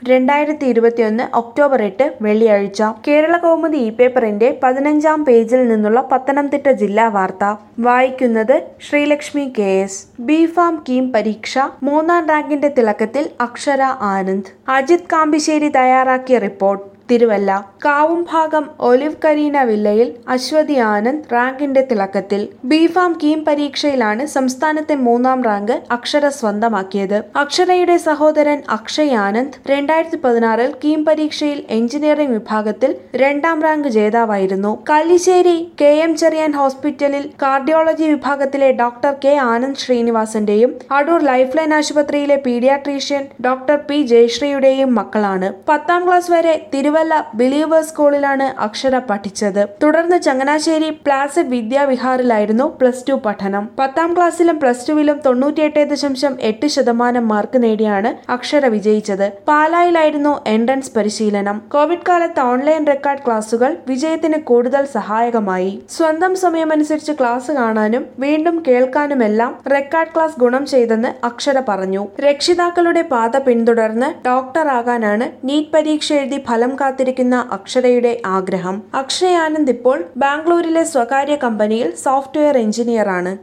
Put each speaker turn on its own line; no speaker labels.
രണ്ടായിരത്തി ഇരുപത്തിയൊന്ന് ഒക്ടോബർ എട്ട് വെള്ളിയാഴ്ച കേരള കൗമുദി ഇ പേപ്പറിന്റെ പതിനഞ്ചാം പേജിൽ നിന്നുള്ള പത്തനംതിട്ട ജില്ലാ വാർത്ത വായിക്കുന്നത് Sreelakshmi K S B pharm KEAM പരീക്ഷ മൂന്നാം റാങ്കിന്റെ തിളക്കത്തിൽ അക്ഷര ആനന്ദ് അജിത് കാമ്പിശ്ശേരി തയ്യാറാക്കിയ report Thiruvalla Kavumbhagam olive Kareena വില്ലയിൽ അശ്വതി ആനന്ദ് റാങ്കിന്റെ തിളക്കത്തിൽ ബി ഫാം കീം പരീക്ഷയിലാണ് സംസ്ഥാനത്തെ മൂന്നാം റാങ്ക് അക്ഷര സ്വന്തമാക്കിയത് അക്ഷരയുടെ സഹോദരൻ അക്ഷയ് ആനന്ദ് രണ്ടായിരത്തി പതിനാറിൽ കീം പരീക്ഷയിൽ എഞ്ചിനീയറിംഗ് വിഭാഗത്തിൽ രണ്ടാം റാങ്ക് ജേതാവായിരുന്നു കല്ലിശ്ശേരി കെ എം ചെറിയാൻ ഹോസ്പിറ്റലിൽ കാർഡിയോളജി വിഭാഗത്തിലെ ഡോക്ടർ കെ ആനന്ദ് ശ്രീനിവാസന്റെയും അടൂർ ലൈഫ് ലൈൻ ആശുപത്രിയിലെ പീഡിയാട്രീഷ്യൻ ഡോക്ടർ പി ജയശ്രീയുടെയും മക്കളാണ് പത്താം ക്ലാസ് വരെ തിരുവല്ല ബിലീവേഴ്സ് സ്കൂളിലാണ് അക്ഷര പഠിച്ചത് തുടർന്ന് ചങ്ങനാശ്ശേരി പ്ലാസിഡ് വിദ്യാവിഹാറിലായിരുന്നു പ്ലസ് ടു പഠനം പത്താം ക്ലാസ്സിലും പ്ലസ് ടുവിലും തൊണ്ണൂറ്റിയെട്ട് ദശാംശം എട്ട് ശതമാനം മാർക്ക് നേടിയാണ് അക്ഷര വിജയിച്ചത് പാലായിലായിരുന്നു എൻട്രൻസ് പരിശീലനം കോവിഡ് കാലത്ത് ഓൺലൈൻ റെക്കോർഡ് ക്ലാസുകൾ വിജയത്തിന് കൂടുതൽ സഹായകമായി സ്വന്തം സമയമനുസരിച്ച് ക്ലാസ് കാണാനും വീണ്ടും കേൾക്കാനുമെല്ലാം റെക്കോർഡ് ക്ലാസ് ഗുണം ചെയ്തെന്ന് അക്ഷര പറഞ്ഞു രക്ഷിതാക്കളുടെ പാത പിന്തുടർന്ന് ഡോക്ടർ ആകാനാണ് നീറ്റ് പരീക്ഷ എഴുതി ഫലം കാത്തിരിക്കുന്ന അക്ഷരയുടെ ആഗ്രഹം അക്ഷയ് ആനന്ദ് ഇപ്പോൾ ബാംഗ്ലൂരിലെ സ്വകാര്യ കമ്പനിയിൽ സോഫ്റ്റ്വെയർ എഞ്ചിനീയറാണ്